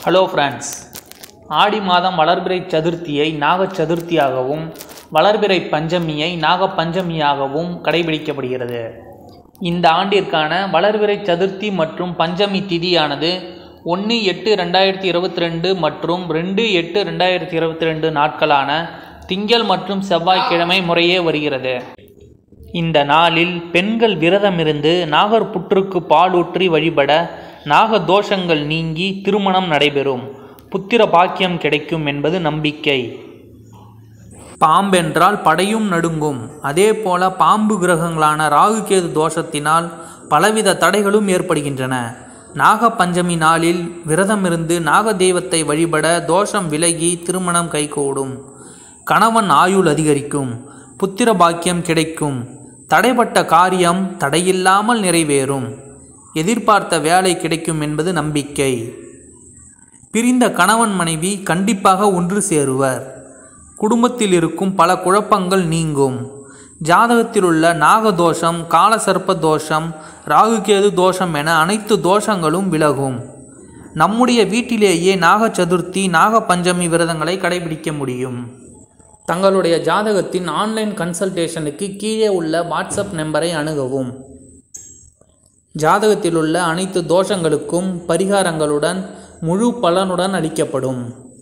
hello friends ஆடி மாதம் வளர்பிறை சதுர்த்தியை நாகச் சதுர்த்தியாகவும் வளர்பிறை பஞ்சமியை நாக பஞ்சமியாகவும் கடைபிடிக்கப்படுகிறது இந்த ஆண்டிற்கான வளர்பிறை சதுர்த்தி மற்றும் பஞ்சமி திதியானது ஒன்று எட்டு ரெண்டாயிரத்தி இருபத்தி ரெண்டு மற்றும் ரெண்டு எட்டு ரெண்டாயிரத்தி இருபத்தி ரெண்டு நாட்களான திங்கள் மற்றும் செவ்வாய்க்கிழமை முறையே வருகிறது இந்த நாளில் பெண்கள் விரதமிருந்து நாகர் புற்றுக்கு பாலூற்றி வழிபட நாக தோஷங்கள் நீங்கி திருமணம் நடைபெறும் புத்திர பாக்கியம் கிடைக்கும் என்பது நம்பிக்கை பாம்பென்றால் படையும் நடுங்கும் அதே போல பாம்பு கிரகங்களான ராகுகேது தோஷத்தினால் பலவித தடைகளும் ஏற்படுகின்றன நாக பஞ்சமி நாளில் விரதமிருந்து நாக தெய்வத்தை வழிபட தோஷம் விலகி திருமணம் கைகூடும் கணவன் ஆயுள் அதிகரிக்கும் புத்திர பாக்கியம் கிடைக்கும் தடைப்பட்ட காரியம் தடையில்லாமல் நிறைவேறும் எதிர்பார்த்த வேலை கிடைக்கும் என்பது நம்பிக்கை பிரிந்த கணவன் மனைவி கண்டிப்பாக ஒன்று சேருவர் குடும்பத்தில் இருக்கும் பல குழப்பங்கள் நீங்கும் ஜாதகத்தில் உள்ள நாகதோஷம் காலசர்ப்ப தோஷம் ராகுகேது தோஷம் என அனைத்து தோஷங்களும் விலகும் நம்முடைய வீட்டிலேயே நாக சதுர்த்தி நாக பஞ்சமி விரதங்களை கடைபிடிக்க முடியும் தங்களுடைய ஜாதகத்தின் ஆன்லைன் கன்சல்டேஷனுக்கு கீழே உள்ள வாட்ஸ்அப் நம்பரை அணுகவும் ஜாதகத்தில் உள்ள அனைத்து தோஷங்களுக்கும் பரிகாரங்களுடன் முழு பலனுடன் அளிக்கப்படும்